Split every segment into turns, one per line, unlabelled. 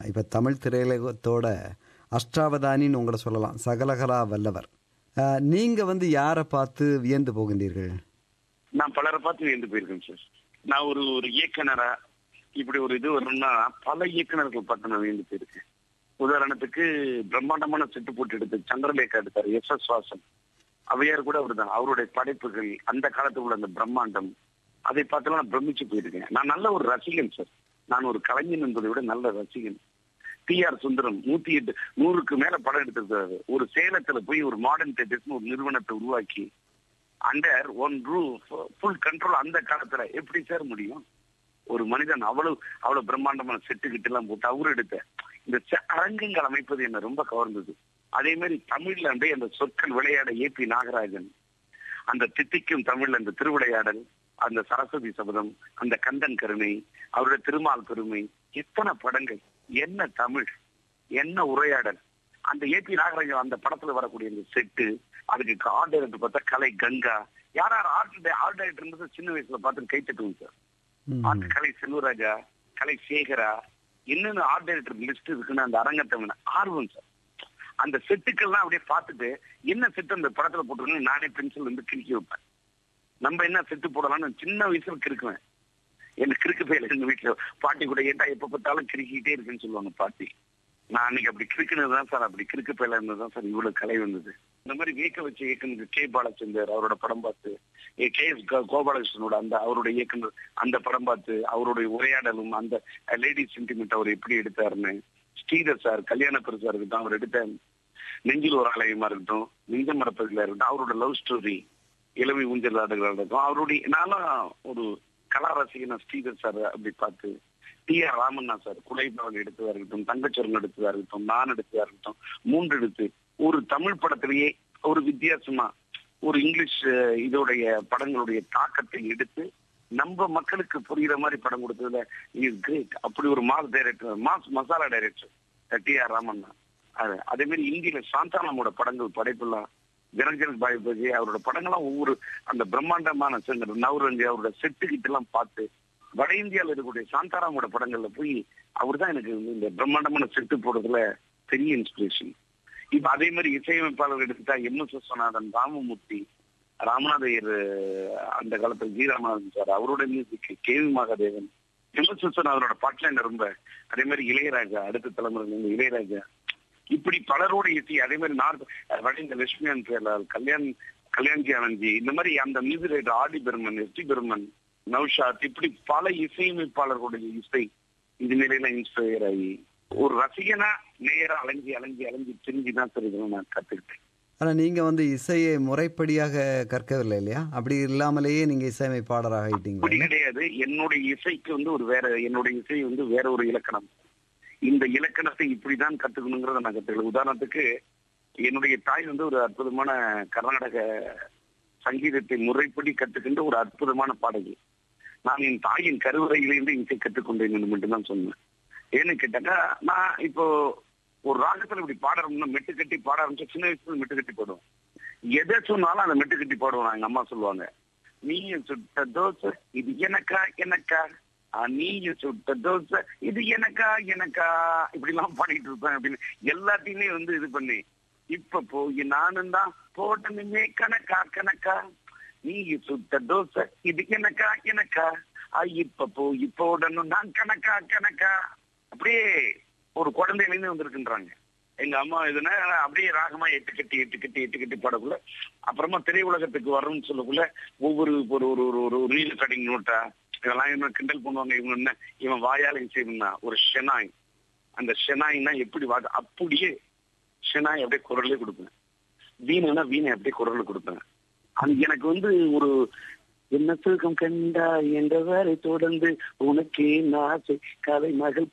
இப்போ தமிழ் திரையுலகத்தோட அஷ்டாவதானின்னு உங்களை சொல்லலாம் சகலகலா வல்லவர் அஹ், நீங்க வந்து யாரை பார்த்து வியந்து போகின்றீர்கள்
நான் பலரை பார்த்து வியந்து போயிருக்கேன் சார் நான் ஒரு ஒரு இயக்குனரா இப்படி ஒரு இது வரணும்னா பல இயக்குனர்கள் பார்த்து நான் வியந்து போயிருக்கேன் உதாரணத்துக்கு பிரம்மாண்டமான செட்டு போட்டு எடுத்து சந்திரலேகா எடுத்தார் எஸ் எஸ் வாசன் அவையார் கூட அவர்தான் அவருடைய படைப்புகள் அந்த காலத்துல உள்ள அந்த பிரம்மாண்டம் அதை பார்த்து நான் பிரமிச்சு போயிருக்கேன் நான் நல்ல ஒரு ரசிகன் சார் நான் ஒரு கலைஞன் என்பதை விட நல்ல ரசிகன் டி ஆர் சுந்தரம் நூத்தி எட்டு நூறுக்கு மேல படம் எடுத்திருக்காரு ஒரு சேலத்துல போய் ஒரு மாடர்ன் தேட்டர்ஸ்னு ஒரு நிறுவனத்தை உருவாக்கி under one roof full control அந்த காலத்துல எப்படி சார் முடியும் ஒரு மனிதன் அவ்வளவு அவ்வளவு பிரம்மாண்டமான செட்டு கிட்ட எல்லாம் போட்டு அவரு எடுத்த இந்த செ- அரங்கங்கள் அமைப்பது என்ன ரொம்ப கவர்ந்தது அதே மாதிரி தமிழ்ல வந்து அந்த சொற்கள் விளையாட ஏ பி நாகராஜன் அந்த தித்திக்கும் தமிழ்ல அந்த திருவிளையாடல் அந்த சரஸ்வதி சபதம் அந்த கந்தன் கருணை அவருடைய திருமால் பெருமை எத்தனை படங்கள் என்ன தமிழ் என்ன உரையாடல் அந்த ஏ பி நாகராஜன் அந்த படத்துல வரக்கூடிய அந்த செட்டு அதுக்கு ஆர்ட் டைரக்டர் பார்த்தா கலை கங்கா யார் யார் ஆர்ட் ஆர்ட் டைரக்டர் இருந்தது சின்ன வயசுல பார்த்து கை தட்டுவோம் சார்
ம்.
ஆர்ட் கலை செல்வராஜா கலை சேகரா என்னென்ன ஆர்ட் டைரக்டர் லிஸ்ட் இருக்குன்னு அந்த அரங்கத்தை வேணும். ஆர்வம் சார் அந்த செட்டுக்கெல்லாம் அப்படியே பார்த்துட்டு என்ன செட்டு அந்த படத்துல போட்டுருக்கணும் நானே பென்சில் வந்து கிறுக்கி வைப்பேன் நம்ம என்ன செட்டு போடலாம்னு சின்ன வயசுல கிறுக்குவேன் எனக்கு கிறுக்கு பேல எங்க வீட்டுல பாட்டி கூட ஏட்டா எப்ப பார்த்தாலும் கிறுக்கிட்டே இருக்குன்னு சொல்லுவாங்க பாட்டி நான் அன்னைக்கு அப்படி கிறுக்குனதுதான் சார் அப்படி கிறுக்கு பேல இருந்ததுதான் சார் இவ்வளவு கலை வந்தது இந்த மாதிரி வியக்க வச்ச இயக்குனர் கே பாலச்சந்தர் அவரோட படம் பார்த்து ஏ கே எஸ் கோ- கோபாலகிருஷ்ணனோட அந்த அவருடைய இயக்குனர் அந்த படம் பார்த்து அவருடைய உரையாடலும் அந்த லேடி சென்டிமெண்ட் அவர் எப்படி எடுத்தாருன்னு ஸ்ரீதர் சார் கல்யாண பெருசா இருக்கட்டும் அவர் எடுத்த நெஞ்சில் ஒரு ஆலயமா இருக்கட்டும் நெஞ்ச மரப்பதில இருக்கட்டும் அவரோட லவ் ஸ்டோரி இளவி ஊஞ்சல் ஆடுகளா இருக்கட்டும் அவருடைய நானும் ஒரு கலா ரசிகனா ஸ்ரீதர் சார் அப்படி பார்த்து டி ஆர் ராமண்ணா சார் குலைபவன் எடுத்ததா இருக்கட்டும் தங்கச்சொரன் எடுத்ததா இருக்கட்டும் நான் எடுத்ததா இருக்கட்டும் மூன்று எடுத்து ஒரு தமிழ் படத்திலேயே ஒரு வித்தியாசமா ஒரு இங்கிலீஷ் அஹ், இதோடைய படங்களுடைய தாக்கத்தை எடுத்து நம்ம மக்களுக்கு புரியுற மாதிரி படம் கொடுத்ததுல இஸ் கிரேட் அப்படி ஒரு mass director mass masala director T R Ramanna அது அதே மாதிரி இந்தியில சாந்தானாமோட படங்கள் படைப்பெல்லாம் ஜனஜன் பாய்பஜி அவரோட படங்கள்லாம் ஒவ்வொரு அந்த பிரம்மாண்டமான சிங்கர் நவரஞ்சி அவரோட செட்டு கிட்ட எல்லாம் பார்த்து வட இந்தியால இருக்கக்கூடிய சாந்தாராமோட படங்கள்ல போய் அவர் தான் எனக்கு வந்து இந்த பிரம்மாண்டமான செட்டு போடுறதுல பெரிய இன்ஸ்பிரேஷன் இப்ப அதே மாதிரி இசையமைப்பாளர் எடுத்துட்டா எம் எஸ் விஸ்வநாதன் ராமமூர்த்தி ராமநாதையர் அந்த காலத்துல ஜி ராமநாதன் சார் அவரோட music K V Mahadevan M S விஸ்வநாதனோட பாட்டுல என்ன ரொம்ப அதே மாதிரி இளையராஜா அடுத்த தலைமுறையில இருந்து இளையராஜா இப்படி பலரோட இசை அதே மாதிரி நார்த் வட லட்சுமி பேலால் கல்யாண் கல்யாண்ஜி ஆனந்தி இந்த மாதிரி அந்த music writer R D Burman S D Burman Naushad இப்படி பல இசையமைப்பாளர்களுடைய இசை இந்த நிலையில இன்ஸ்பயர் ஆகி ஒரு ரசிகனா நேரா அலைஞ்சி அலைஞ்சி அலைஞ்சி திரிஞ்சு தான் சார் இதெல்லாம் நான் கத்துக்கிட்டேன்
ஆனால் நீங்கள் வந்து இசையை முறைப்படியாக கற்கவில்லை இல்லையா அப்படி இல்லாமலேயே நீங்கள் இசையமைப்பாளராக
அப்படி
ஆகிட்டீங்களா
கிடையாது என்னுடைய இசைக்கு வந்து ஒரு வேற என்னுடைய இசை வந்து வேற ஒரு இலக்கணம் இந்த இலக்கணத்தை இப்படிதான் கத்துக்கணுங்கிறத நான் கத்துக்கல உதாரணத்துக்கு என்னுடைய தாய் வந்து ஒரு அற்புதமான கர்நாடக சங்கீதத்தை முறைப்படி கத்துக்கின்ற ஒரு அற்புதமான பாடகி நான் என் தாயின் கருவறையிலிருந்து இசை கற்றுக்கொண்டேன் என்று மட்டும்தான் சொன்னேன் ஏன்னு கேட்டாக்கா நான் இப்போ ஒரு ராகத்துல இப்படி பாடுறோம்னா மெட்டு கட்டி பாட ஆரம்பிச்சா சின்ன வயசுல மெட்டு கட்டி பாடுவோம் எதை சொன்னாலும் அந்த மெட்டு கட்டி பாடுவோம் எங்க அம்மா சொல்லுவாங்க நீயும் சுட்ட தோசை இது எனக்கா எனக்கா ஆ, நீயும் சுட்ட தோசை இது எனக்கா எனக்கா இப்படி எல்லாம் பாடிட்டு இருப்பேன் அப்படின்னு எல்லாத்தையுமே வந்து இது பண்ணி இப்ப போய் நானும் தான் போட்டனுமே கணக்கா கணக்கா நீ சுட்ட தோசை இது எனக்கா எனக்கா ஆ, இப்ப போய் போடணும் நான் கணக்கா கணக்கா அப்படியே ஒரு குழந்தையிலேருந்து வந்திருக்குன்றாங்க எங்க அம்மா இதுனா அப்படியே ராகமா எட்டு கட்டி எட்டு கட்டி எட்டு கட்டி பாடக்குள்ள அப்புறமா திரையுலகத்துக்கு வரணும்னு சொல்லக்குள்ள ஒவ்வொரு ஒரு ஒரு ஒரு ஒரு ரீல் கட்டிங் நோட்டா இதெல்லாம் இவன் கிண்டல் பண்ணுவாங்க இவங்க என்ன இவன் வாயால செய்யணும்னா ஒரு ஷெனாய் அந்த ஷெனாய்னா எப்படி வா அப்படியே ஷெனாய் அப்படியே குரலே கொடுப்பேன் வீணைனா வீணை அப்படியே குரல் கொடுப்பேன் அது எனக்கு வந்து ஒரு என்ன சுகம் கண்டா என்றவரை தொடர்ந்து உனக்கே நாசை கலை மகள்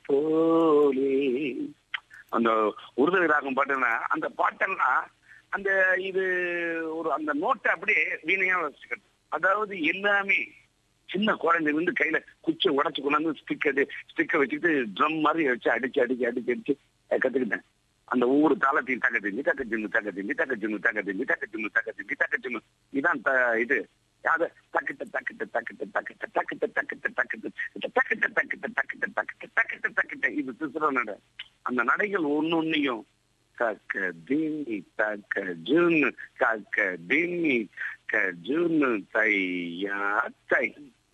போலே அந்த உருதவி ராகம் பாட்டுனா அந்த பாட்டெல்லாம் அந்த இது ஒரு அந்த நோட்டை அப்படியே வீணையா வச்சுக்கிறது அதாவது எல்லாமே சின்ன குழந்தை வந்து கையில குச்சி உடச்சு கொண்டாந்து ஸ்டிக்கர் ஸ்டிக்கை வச்சுக்கிட்டு ட்ரம் மாதிரி வச்சு அடிச்சு அடிச்சு அடிச்சு அடிச்சு அஹ் கத்துக்கிட்டேன் அந்த ஒவ்வொரு தாளத்தையும் தக்க திண்டி தக்க தின்னு தக்க திண்டி தக்க தின்னு தக்க திண்டி தக்க தின்னு தக்க திண்டி தக்க தின்னு இதான் த- இது அத தக்கிட்ட தக்கிட்ட தக்கிட்ட தக்கிட்ட தக்கிட்ட தக்கிட்ட தக்கிட்ட தக்கிட்ட தக்கிட்ட தக்கிட்ட தக்கிட்ட தக்கிட்ட தக்கிட்ட இது சிசுரனோட அந்த நடைகள் ஒன்னொன்னையும் கக்க தின்னி தக்க ஜூன்னு கக்க தின்னி க ஜூன்னு தையா தை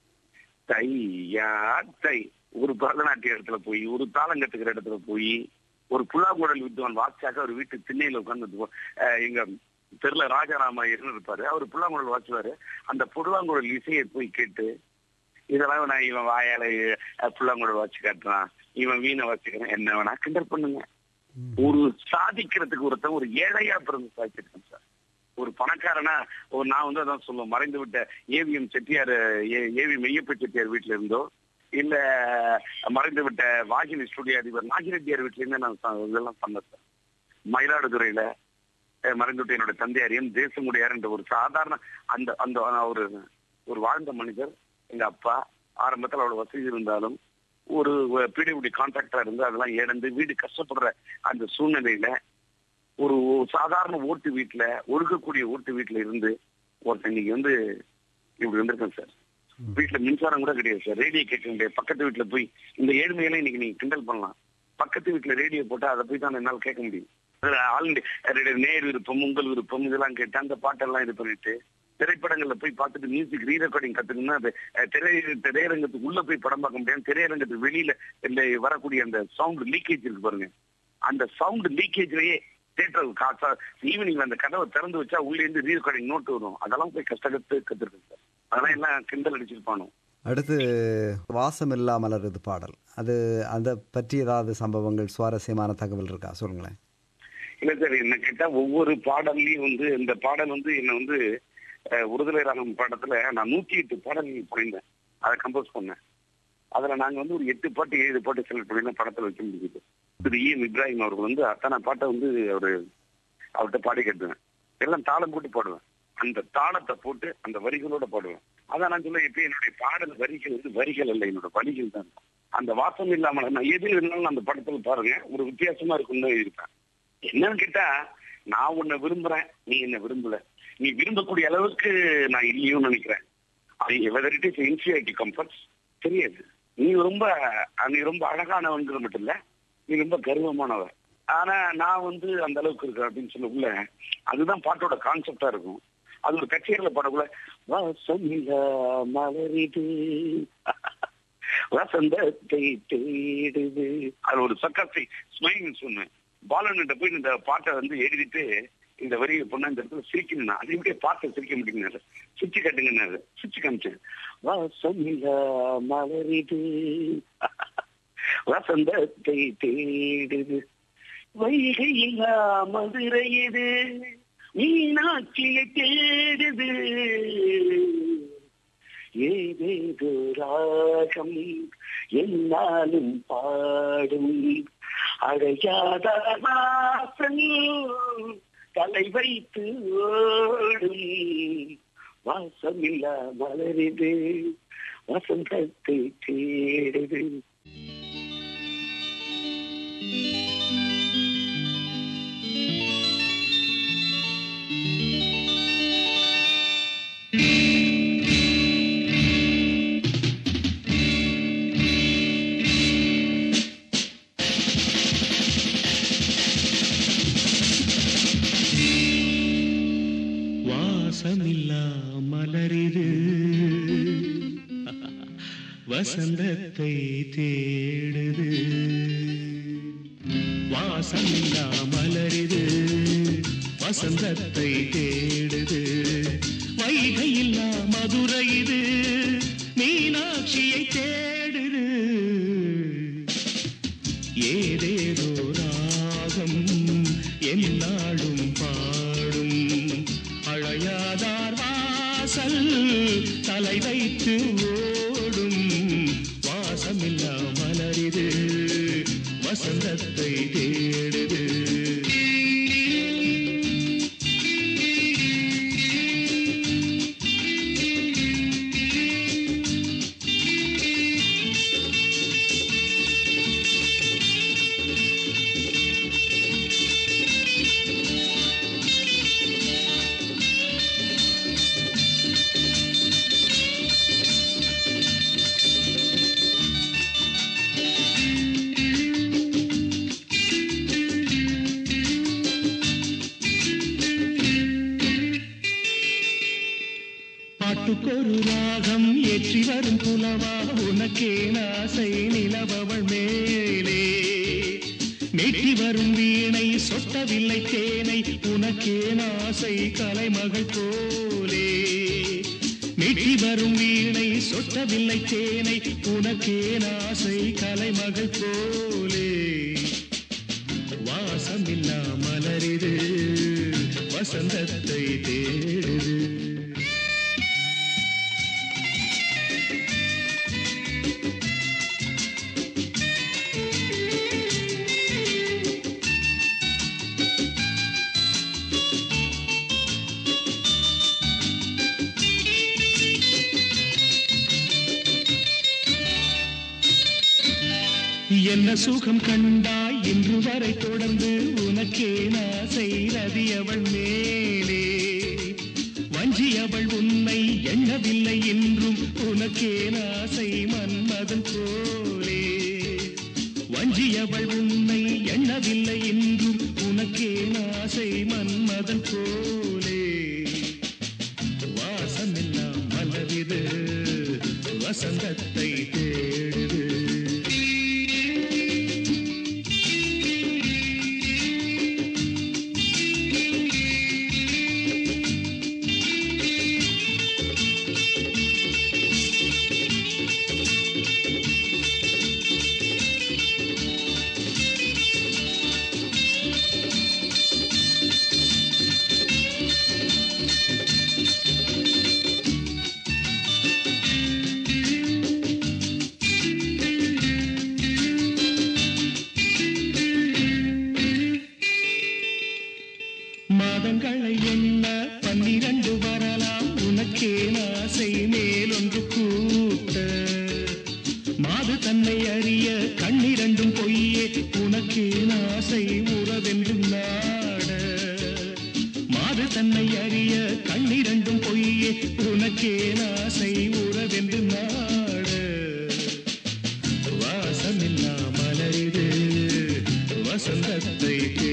தையா தை ஒரு பரதநாட்டிய இடத்துல போய் ஒரு தாளம் கத்துக்கிற இடத்துல போய் ஒரு புல்லாங்குழல் வித்வான் வாட்சாக்க ஒரு வீட்டு திண்ணையில உட்கார்ந்து எங்க தெருல ராஜாராம இருப்பாரு அவர் புல்லாங்குழல் வாச்சுவாரு அந்த புல்லாங்குழல் இசையை போய் கேட்டு இதெல்லாம் நான் இவன் வாயால அஹ், புல்லாங்குழல் வாச்சு காட்டுறான் இவன் வீணை வாச்சுக்கிறேன் என்ன வேணா கிண்டல் பண்ணுங்க ஒரு சாதிக்கிறதுக்கு ஒருத்தன் ஒரு ஏழையா பிறந்து சாதிச்சிருக்கேன் சார் ஒரு பணக்காரனா ஒரு நான் வந்து அதான் சொல்லுவேன் மறைந்து விட்ட ஏவிஎம் செட்டியார் ஏ- ஏவி மெய்யப்ப செட்டியார் வீட்டுல இருந்தோ இல்ல மறைந்து விட்ட வாகினி ஸ்டுடியோ அதிபர் நாகிரெட்டியார் வீட்டுல இருந்து நான் ச- இதெல்லாம் பண்ணேன் சார் மயிலாடுதுறையில அஹ், மறைந்து விட்ட என்னோட தந்தையார் எம் தேசமுடையார் என்ற ஒரு சாதாரண அந்த அந்த ஒரு ஒரு வாழ்ந்த மனிதர் எங்க அப்பா ஆரம்பத்துல அவ்வளவு வசதி இருந்தாலும் ஒரு பிடிபடி கான்ட்ராக்டரா இருந்து அதெல்லாம் இழந்து வீடு கஷ்டப்படுற அந்த சூழ்நிலையில ஒரு சாதாரண ஓட்டு வீட்டுல ஒழுகக்கூடிய ஓட்டு வீட்டுல இருந்து ஒருத்தன் இன்னைக்கு வந்து இப்படி வந்திருக்கேன் சார் வீட்டுல மின்சாரம் கூட கிடையாது சார் ரேடியோ கேட்க முடியாது பக்கத்து வீட்டுல போய் இந்த ஏழ்மையெல்லாம் இன்னைக்கு நீங்க கிண்டல் பண்ணலாம் பக்கத்து வீட்டுல ரேடியோ போட்டா அதை போய் தான் என்னால கேட்க முடியும் அதுல ஆல் இந்தியா நேர் விருப்பம் உங்கள் விருப்பம் இதெல்லாம் கேட்டு அந்த பாட்டெல்லாம் இது பண்ணிட்டு திரைப்படங்கள்ல போய் பார்த்துட்டு மியூசிக் ரீ ரெக்கார்டிங் கத்துக்கணும்னா அது அஹ், திரை திரையரங்கத்துக்கு உள்ள போய் படம் பார்க்க முடியாது திரையரங்கத்துக்கு வெளியில இந்த வரக்கூடிய அந்த சவுண்ட் லீக்கேஜ் இருக்கு பாருங்க அந்த சவுண்ட் லீக்கேஜ்லயே தேட்டர் காசா ஈவினிங் அந்த கதவை திறந்து வச்சா உள்ளே இருந்து ரீ ரெக்கார்டிங் நோட்டு வரும் அதெல்லாம் போய் கஷ்டப்பட்டு கத்துருக்கேன் சார் அதெல்லாம் எல்லாம் கிண்டல் அடிச்சிருப்பானோ
அடுத்து வாசம் இல்லா மலருது பாடல் அது அதை பற்றி ஏதாவது சம்பவங்கள் சுவாரஸ்யமான தகவல் இருக்கா சொல்லுங்களேன்
இல்ல சார் என்ன கேட்டா ஒவ்வொரு பாடல்லையும் வந்து இந்த பாடல் வந்து என்ன வந்து அஹ், விடுதலை ராகம் பாடத்துல நான் நூத்தி எட்டு பாடல்கள் புரிந்தேன் அதை கம்போஸ் பண்ணேன் அதுல நாங்க வந்து ஒரு எட்டு பாட்டு ஏழு பாட்டு செலக்ட் பண்ணி தான் படத்துல வைக்க முடியுது திரு இஎம் இப்ராஹிம் அவர்கள் வந்து அத்தனை பாட்டை வந்து அவரு அவர்கிட்ட பாடி கேட்டுவேன் எல்லாம் தாளம் போட்டு பாடுவேன் அந்த தாளத்தை போட்டு அந்த வரிகளோட பாடுவேன் அதான் நான் சொல்ல இப்ப என்னுடைய பாடல் வரிகள் வந்து வரிகள் அல்ல என்னோட வரிகள் தான் அந்த வாசம் இல்லாமல் நான் எது இருந்தாலும் அந்த படத்துல பாருங்க ஒரு வித்தியாசமா இருக்கும்னு இருப்பேன் என்னன்னு கேட்டா நான் உன்னை விரும்புறேன் நீ என்ன விரும்பல நீ விரும்பக்கூடிய அளவுக்கு நான் இல்லையோன்னு நினைக்கிறேன் அது whether it is inferiority comforts தெரியாது நீ ரொம்ப நீ ரொம்ப அழகானவன்கிற மட்டும் இல்ல நீ ரொம்ப கர்வமானவ ஆனா நான் வந்து அந்த அளவுக்கு இருக்கேன் அப்படின்னு சொல்லக்குள்ள அதுதான் பாட்டோட கான்செப்டா இருக்கும் அது ஒரு கச்சேரியில பாடக்குள்ள வாசமில்லா மலரிது வசந்தத்தை தேடுது அது ஒரு சக்கத்தை ஸ்மைல் சொன்னேன் பாலன்கிட்ட போய் இந்த பாட்டை வந்து எழுதிட்டு இந்த வரியை பொண்ணா இந்த இடத்துல சிரிக்கணும் அது இப்படியே பாட்டை சிரிக்க முடியுங்க சிரிச்சு கட்டுங்கன்னாரு சிரிச்சு காமிச்சேன் வாசமில்லா மலரிது வசந்தத்தை தேடுது வைகையில்லா மதுரை இது மீனாட்சியை தேடுது ஏதேதோ ராகம் என்னாலும் பாடும் அழையாத வாசல் தலை வைத்து ஓடும் வாசமில்லா மலரிது வசந்தத்தை தேடுது
வாசமில்லா மலரிது வசந்தத்தை தேடுது வாசமில்லா மலரிது வசந்தத்தை தேடுது வைகையில்லா மதுரை இது மீனாட்சியை தேடுது ஏதேதோ ராகம் என்னாலும் பாடும் அழையாதார் வாசல் தலை வைத்து ஓடும் வாசமில்லா மலரிது வசந்தத்தை தேடுது பாட்டுக்கொரு ராகம் ஏற்றி வரும் புலவா உனக்கே நாசை நிலவவள் மேலே நெட்டி வரும் வீணை சொட்டவில்லை தேனை உனக்கே நாசை கலைமகள் போலே நெட்டி வரும் வீணை சொட்டவில்லை தேனை உனக்கே நாசை கலைமகள் போலே வாசமில்லா மலரிது வசந்தத்தை தேடுது என்ன சுகம் கண்டாய் இன்று வரை தொடர்ந்து உனக்கே நாசை ரதி அவள் மேலே வஞ்சி அவள் உன்னை எண்ணவில்லை என்றும் உனக்கே நாசை மன்மதன் போலே வஞ்சி அவள் உன்னை எண்ணவில்லை என்றும் உனக்கே நாசை மன்மதன் போலே வாசமெல்லாம் மலரிது வசந்தத்தை தேடுது மாதங்களை என்ன பன்னிரண்டு வரலாம் உனக்கே நாசை மேலொன்று கூட்ட மாது தன்னை அறிய கண்ணிரண்டும் பொய்யே உனக்கே நாசை உறவென்று நாட மாது தன்னை அறிய கண்ணிரண்டும் பொய்யே உனக்கே நாசை உறவென்று நாட வாசமில்லா மலரிது வசந்தத்தை